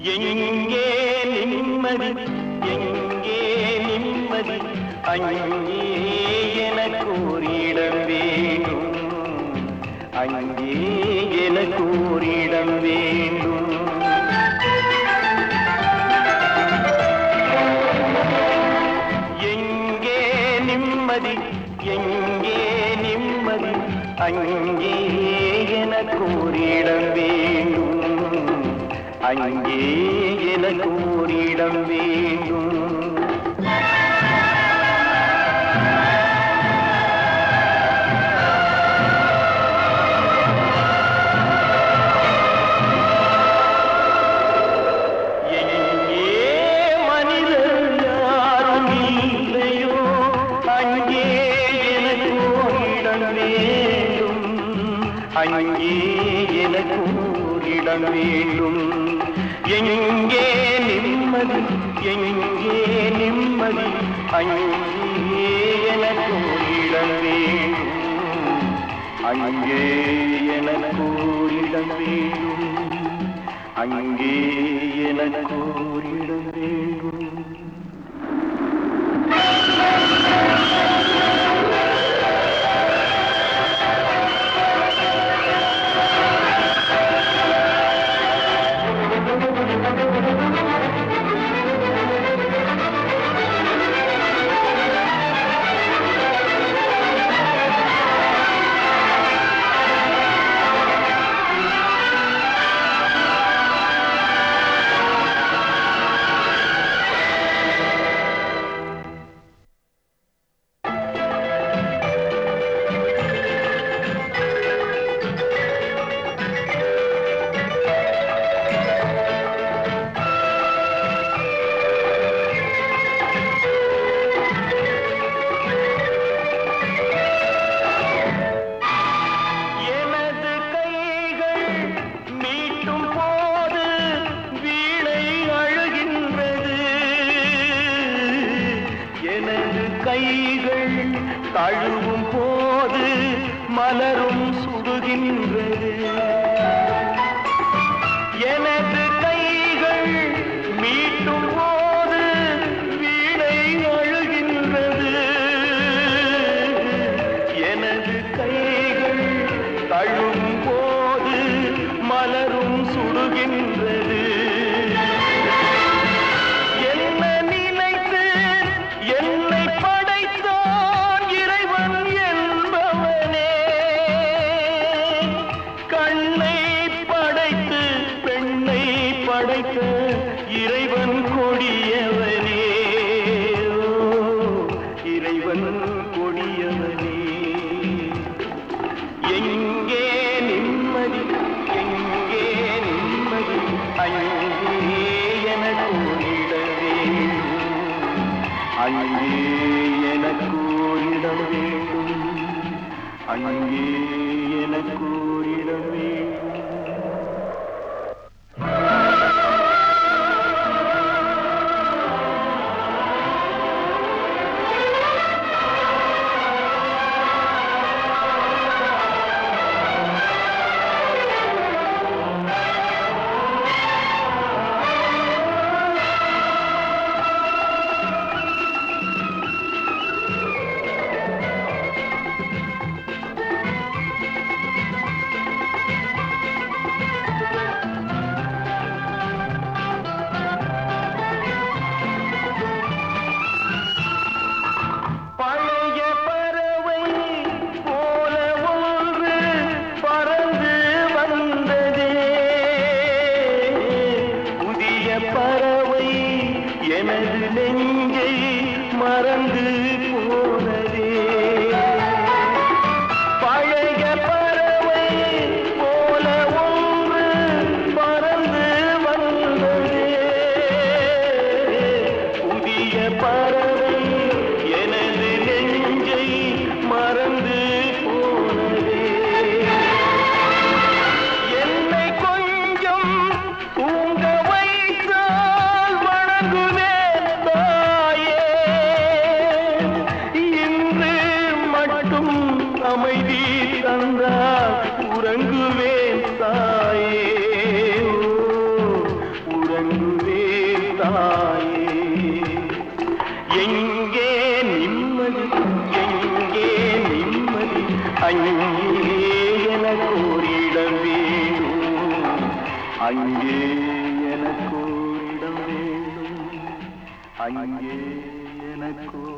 எங்கே நிம்மதி எங்கே நிம்மதி அங்கே எனக்கு ஒரு இடம் வேணும் அங்கே எனக்கு ஒரு இடம் வேண்டும் எங்கே நிம்மதி எங்கே நிம்மதி அங்கே எனக்கு ஒரு இடம் வேண்டும் அங்கே எனக்கு ஒரு இடம் வேண்டும் எங்கே மனிதர் யாரும் இல்லையோ அங்கே எனக்கு ஒரு இடம் வேண்டும் அங்கே எனக்கு ஒரு இடம் வேண்டும் எங்கே நிம்மதி எங்கே நிம்மதி அங்கே எனக்கு ஒரு இடம் வேண்டும் அங்கே எனக்கு ஒரு இடம் வேண்டும் அங்கே எனக்கு ஒரு இடம் வேண்டும் எனது கைகள் மீட்டும் போது வீணை அழுகின்றது எனது கைகள் தழுவும் போது மலரும் சுடுகின்றது எனது கைகள் மீட்டும் போது வீணை அழுகின்றது எனது கைகள் தழும் போது மலரும் சுடுகின்றது என்ன நினைத்து என்னை படைத்தான் இறைவன் என்பவனே கண்ணை படைத்து பெண்ணை படைத்த இறைவன் கொடியவனே ஓ, இறைவன் கொடியவனே எங்கே நிம்மதி எங்கே நிம்மதி அங்கே எனக்கு ஓடிட வேண்டும் அங்கே எனக்கு ஓடிட வேண்டும் அங்கே எனக்கு ஓடிட வேண்டும் தந்தாயே எங்கே நிம்மதி எங்கே நிம்மதி அங்கே எனக்கு ஓரிடம் வேணும் அங்கே எனக்கு ஓரிடம் வேணும் அங்கே எனக்கு